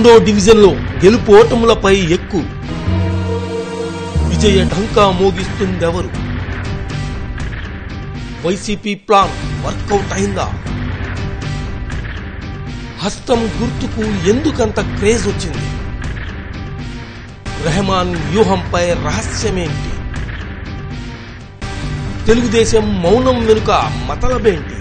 మూడో డివిజన్లో గెలుపు ఓటములపై ఎక్కు విజయ ఢంకా మోగిస్తుందెవరు వైసీపీ ప్లాన్ వర్కౌట్ అయిందా హస్తం గుర్తుకు ఎందుకంత క్రేజ్ వచ్చింది రెహమాన్ వ్యూహంపై రహస్యమేంటి తెలుగుదేశం మౌనం వెనుక మతలబేంటి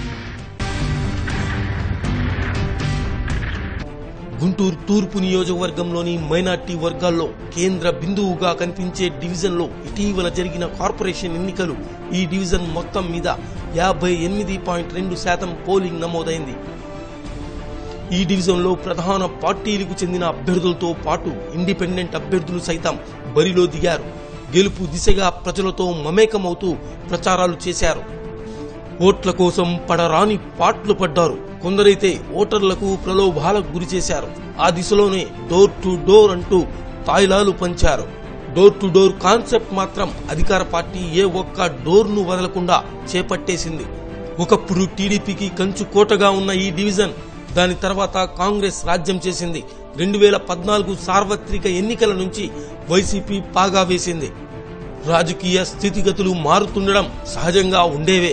గుంటూరు తూర్పు నియోజకవర్గంలోని మైనార్టీ వర్గాల్లో కేంద్ర బిందువుగా కనిపించే డివిజన్లో ఇటీవల జరిగిన కార్పొరేషన్ ఎన్నికలు ఈ డివిజన్ మొత్తం మీద యాభై ఎనిమిది పాయింట్ రెండు శాతం పోలింగ్ నమోదైంది ఈ డివిజన్లో ప్రధాన పార్టీలకు చెందిన అభ్యర్థులతో పాటు ఇండిపెండెంట్ అభ్యర్థులు సైతం బరిలో దిగారు గెలుపు దిశగా ప్రజలతో మమేకమవుతూ ప్రచారాలు చేశారు ఓట్ల కోసం పడరాని పాట్లు పడ్డారు కొందరైతే ఓటర్లకు ప్రలోభాలకు గురి చేశారు ఆ దిశలోనే డోర్ టు డోర్ అంటూ తాయిలాలు పంచారు డోర్ టు డోర్ కాన్సెప్ట్ మాత్రం అధికార పార్టీ ఏ ఒక్క డోర్ ను వదలకుండా చేపట్టేసింది ఒకప్పుడు టీడీపీకి కంచు కోటగా ఉన్న ఈ డివిజన్ దాని తర్వాత కాంగ్రెస్ రాజ్యం చేసింది రెండు వేల పద్నాలుగు సార్వత్రిక ఎన్నికల నుంచి వైసీపీ పాగా వేసింది రాజకీయ స్థితిగతులు మారుతుండడం సహజంగా ఉండేవే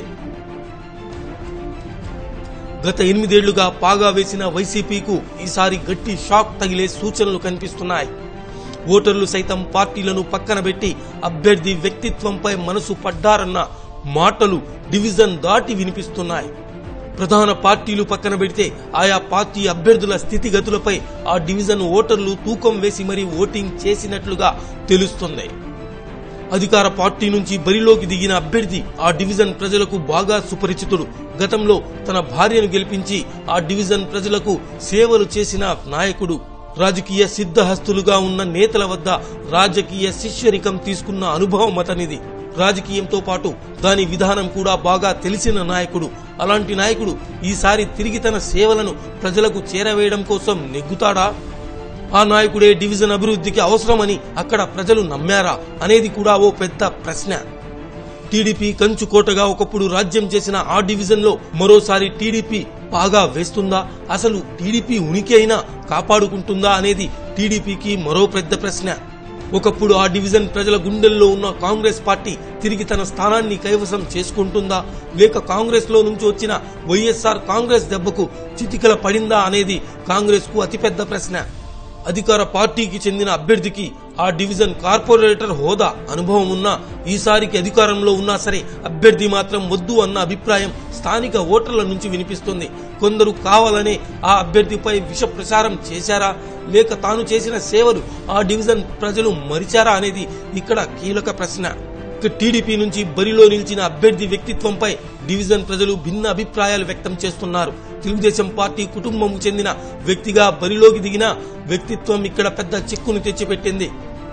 గత ఎనిమిదేళ్లుగా పాగా వేసిన వైసీపీకు ఈసారి గట్టి షాక్ తగిలే సూచనలు కనిపిస్తున్నాయి ఓటర్లు సైతం పార్టీలను పక్కన పెట్టి అభ్యర్థి వ్యక్తిత్వంపై మనసు పడ్డారన్న మాటలు డివిజన్ దాటి వినిపిస్తున్నాయి ప్రధాన పార్టీలు పక్కన పెడితే ఆయా పార్టీ అభ్యర్థుల స్థితిగతులపై ఆ డివిజన్ ఓటర్లు తూకం వేసి మరీ ఓటింగ్ చేసినట్లుగా తెలుస్తుంది అధికార పార్టీ నుంచి బరిలోకి దిగిన అభ్యర్థి ఆ డివిజన్ ప్రజలకు బాగా సుపరిచితుడు గతంలో తన భార్యను గెలిపించి ఆ డివిజన్ ప్రజలకు సేవలు చేసిన నాయకుడు రాజకీయ సిద్ధహస్తులుగా ఉన్న నేతల వద్ద రాజకీయ శిష్యరికం తీసుకున్న అనుభవం అతనిది రాజకీయంతో పాటు దాని విధానం కూడా బాగా తెలిసిన నాయకుడు అలాంటి నాయకుడు ఈసారి తిరిగి తన సేవలను ప్రజలకు చేరవేయడం కోసం నెగ్గుతాడా ఆ నాయకుడే డివిజన్ అభివృద్ధికి అవసరమని అక్కడ ప్రజలు నమ్మారా అనేది కూడా ఓ పెద్ద ప్రశ్న టీడీపీ కంచుకోటగా ఒకప్పుడు రాజ్యం చేసిన ఆ డివిజన్ లో మరోసారి టీడీపీ పాగా వేస్తుందా అసలు టీడీపీ ఉనికి అయినా కాపాడుకుంటుందా అనేది టీడీపీకి మరో పెద్ద ప్రశ్న ఒకప్పుడు ఆ డివిజన్ ప్రజల గుండెల్లో ఉన్న కాంగ్రెస్ పార్టీ తిరిగి తన స్థానాన్ని కైవసం చేసుకుంటుందా లేక కాంగ్రెస్ లో నుంచి వచ్చిన వైఎస్ఆర్ కాంగ్రెస్ దెబ్బకు చితికల పడిందా అనేది కాంగ్రెస్ కు అతిపెద్ద ప్రశ్న అధికార పార్టీకి చెందిన అభ్యర్థికి ఆ డివిజన్ కార్పొరేటర్ హోదా అనుభవం ఉన్నా ఈసారికి అధికారంలో ఉన్నా సరే అభ్యర్థి మాత్రం వద్దు అన్న అభిప్రాయం స్థానిక ఓటర్ల నుంచి వినిపిస్తుంది కొందరు కావాలనే ఆ అభ్యర్థిపై విష ప్రచారం చేశారా లేక తాను చేసిన సేవలు ఆ డివిజన్ ప్రజలు మరిచారా అనేది ఇక్కడ కీలక ప్రశ్న ఇక టీడీపీ నుంచి బరిలో నిలిచిన అభ్యర్థి వ్యక్తిత్వంపై డివిజన్ ప్రజలు భిన్న అభిప్రాయాలు వ్యక్తం చేస్తున్నారు తెలుగుదేశం పార్టీ కుటుంబం చెందిన వ్యక్తిగా బరిలోకి దిగిన వ్యక్తిత్వం ఇక్కడ పెద్ద చిక్కును తెచ్చిపెట్టింది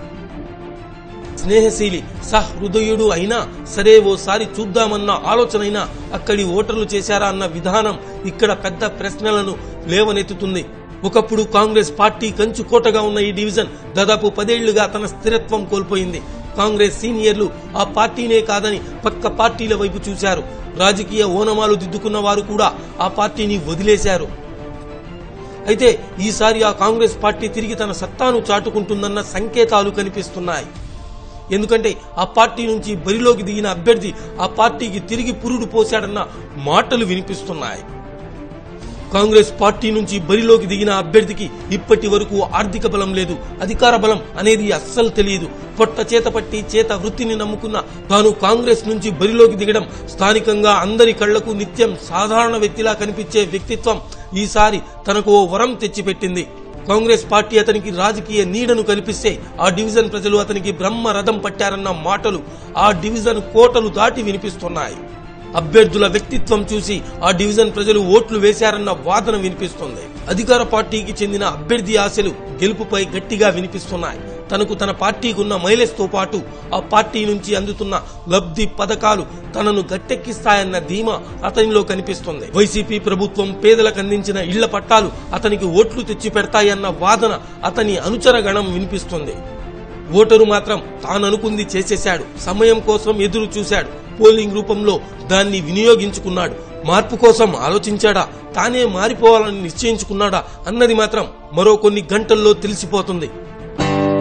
స్నేహశీలి సహృదయుడు అయినా సరే ఓసారి చూద్దామన్న ఆలోచనైనా అక్కడి ఓటర్లు చేశారా అన్న విధానం ఇక్కడ పెద్ద ప్రశ్నలను లేవనెత్తుతుంది ఒకప్పుడు కాంగ్రెస్ పార్టీ కంచుకోటగా ఉన్న ఈ డివిజన్ దాదాపు పదేళ్లుగా తన స్థిరత్వం కోల్పోయింది కాంగ్రెస్ సీనియర్లు ఆ పార్టీనే కాదని పక్క పార్టీల వైపు చూశారు రాజకీయ ఓనమాలు దిద్దుకున్న వారు కూడా ఆ పార్టీని వదిలేశారు అయితే ఈసారి ఆ కాంగ్రెస్ పార్టీ తిరిగి తన సత్తాను చాటుకుంటుందన్న సంకేతాలు కనిపిస్తున్నాయి ఎందుకంటే ఆ పార్టీ నుంచి బరిలోకి దిగిన అభ్యర్థి ఆ పార్టీకి తిరిగి పురుడు పోశాడన్న మాటలు వినిపిస్తున్నాయి కాంగ్రెస్ పార్టీ నుంచి బరిలోకి దిగిన అభ్యర్థికి ఇప్పటి వరకు ఆర్థిక బలం లేదు అధికార బలం అనేది అస్సలు తెలియదు పొట్ట చేత పట్టి చేత వృత్తిని నమ్ముకున్న తాను కాంగ్రెస్ నుంచి బరిలోకి దిగడం స్థానికంగా అందరి కళ్లకు నిత్యం సాధారణ వ్యక్తిలా కనిపించే వ్యక్తిత్వం ఈసారి తనకు ఓ వరం తెచ్చిపెట్టింది కాంగ్రెస్ పార్టీ అతనికి రాజకీయ నీడను కల్పిస్తే ఆ డివిజన్ ప్రజలు అతనికి బ్రహ్మ రథం పట్టారన్న మాటలు ఆ డివిజన్ కోటలు దాటి వినిపిస్తున్నాయి అభ్యర్థుల వ్యక్తిత్వం చూసి ఆ డివిజన్ ప్రజలు ఓట్లు వేశారన్న వాదన వినిపిస్తుంది అధికార పార్టీకి చెందిన అభ్యర్థి ఆశలు గెలుపుపై గట్టిగా వినిపిస్తున్నాయి తనకు తన పార్టీకి ఉన్న మైలేజ్ తో పాటు ఆ పార్టీ నుంచి అందుతున్న లబ్ధి పథకాలు తనను గట్టెక్కిస్తాయన్న ధీమా అతనిలో కనిపిస్తుంది వైసీపీ ప్రభుత్వం పేదలకు అందించిన ఇళ్ల పట్టాలు అతనికి ఓట్లు తెచ్చి పెడతాయన్న వాదన అతని అనుచర గణం వినిపిస్తుంది ఓటరు మాత్రం తాననుకుంది చేసేశాడు సమయం కోసం ఎదురు చూశాడు పోలింగ్ రూపంలో దాన్ని వినియోగించుకున్నాడు మార్పు కోసం ఆలోచించాడా తానే మారిపోవాలని నిశ్చయించుకున్నాడా అన్నది మాత్రం మరో కొన్ని గంటల్లో తెలిసిపోతుంది